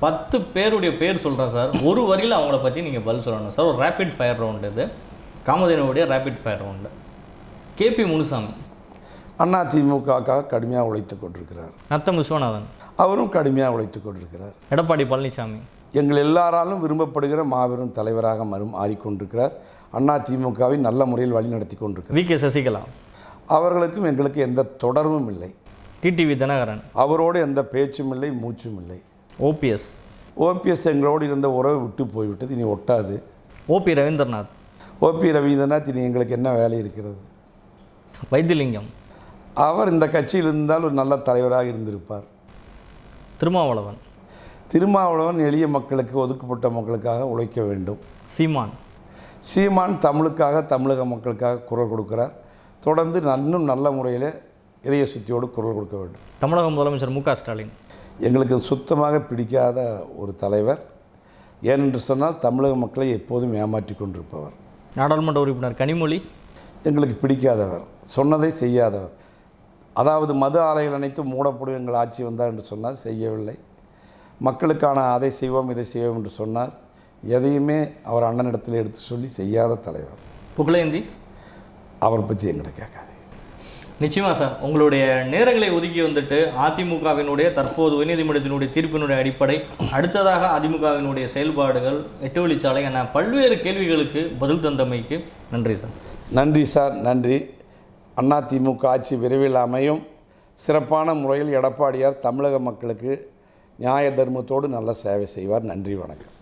பத்து பேருடைய பேர் சொல்கிறேன் சார் ஒரு வரியில் அவங்கள பற்றி நீங்கள் பதில் சொல்லணும் சார் ஒரு ரேபிட் ஃபயர் ரவுண்டு இது காமதேனுடைய rapid fire round KP Munusamy அண்ணா திமுகவுக்காக கடுமையாக உழைத்து கொண்டிருக்கிறார் நத்தம் விஸ்வநாதன் அவரும் கடுமையாக உழைத்து கொண்டிருக்கிறார் எடப்பாடி பழனிசாமி எங்கள் எல்லாராலும் விரும்பப்படுகிற மாபெரும் தலைவராக மறு மாறிக்கொண்டிருக்கிறார் அண்ணா திமுகவை நல்ல முறையில் வழிநடத்தி கொண்டிருக்கிறார் வி கே சசிகலா அவர்களுக்கும் எங்களுக்கு எந்த தொடர்பும் இல்லை டிடிவி தினகரன் அவரோடு எந்த பேச்சும் இல்லை மூச்சும் இல்லை ஓபிஎஸ் ஓபிஎஸ் எங்களோடு இருந்த உறவு விட்டு போய்விட்டது இனி ஒட்டாது ஓபி ரவீந்திரநாத் ஓபி ரவீந்திரநாத் இனி எங்களுக்கு என்ன வேலை இருக்கிறது வைத்திலிங்கம் அவர் இந்த கட்சியில் இருந்தால் ஒரு நல்ல தலைவராக இருந்திருப்பார் திருமாவளவன் திருமாவளவன் எளிய மக்களுக்கு ஒதுக்கப்பட்ட மக்களுக்காக உழைக்க வேண்டும் சீமான் சீமான் தமிழுக்காக தமிழக மக்களுக்காக குரல் கொடுக்கிறார் தொடர்ந்து இன்னும் நல்ல முறையில் இதய சுத்தியோடு குரல் கொடுக்க வேண்டும் தமிழக முதலமைச்சர் மு க ஸ்டாலின் எங்களுக்கு சுத்தமாக பிடிக்காத ஒரு தலைவர் ஏனென்று சொன்னால் தமிழக மக்களை எப்போதும் ஏமாற்றி கொண்டிருப்பவர் நாடாளுமன்ற உறுப்பினர் கனிமொழி எங்களுக்கு பிடிக்காதவர் சொன்னதை செய்யாதவர் அதாவது மது ஆலைகள் அனைத்தும் மூடப்படும் எங்கள் ஆட்சி வந்தார் என்று சொன்னார் செய்யவில்லை மக்களுக்கான அதை செய்வோம் இதை செய்வோம் என்று சொன்னார் எதையுமே அவர் அண்ணனிடத்தில் எடுத்து சொல்லி செய்யாத தலைவர் புகழேந்தி அவரை பற்றி எங்கிட்ட கேட்காது நிச்சயமா சார் உங்களுடைய நேரங்களை ஒதுக்கி வந்துட்டு அதிமுகவினுடைய தற்போது உயர்நீதிமன்றத்தினுடைய தீர்ப்பினுடைய அடிப்படை அடுத்ததாக அதிமுகவினுடைய செயல்பாடுகள் எட்டு வழிச்சாலை என பல்வேறு கேள்விகளுக்கு பதில் தந்தமைக்கு நன்றி சார் நன்றி சார் நன்றி அண்ணா திமுக ஆட்சி விரைவில் அமையும் சிறப்பான முறையில் எடப்பாடியார் தமிழக மக்களுக்கு நியாய தர்மத்தோடு நல்ல சேவை செய்வார் நன்றி வணக்கம்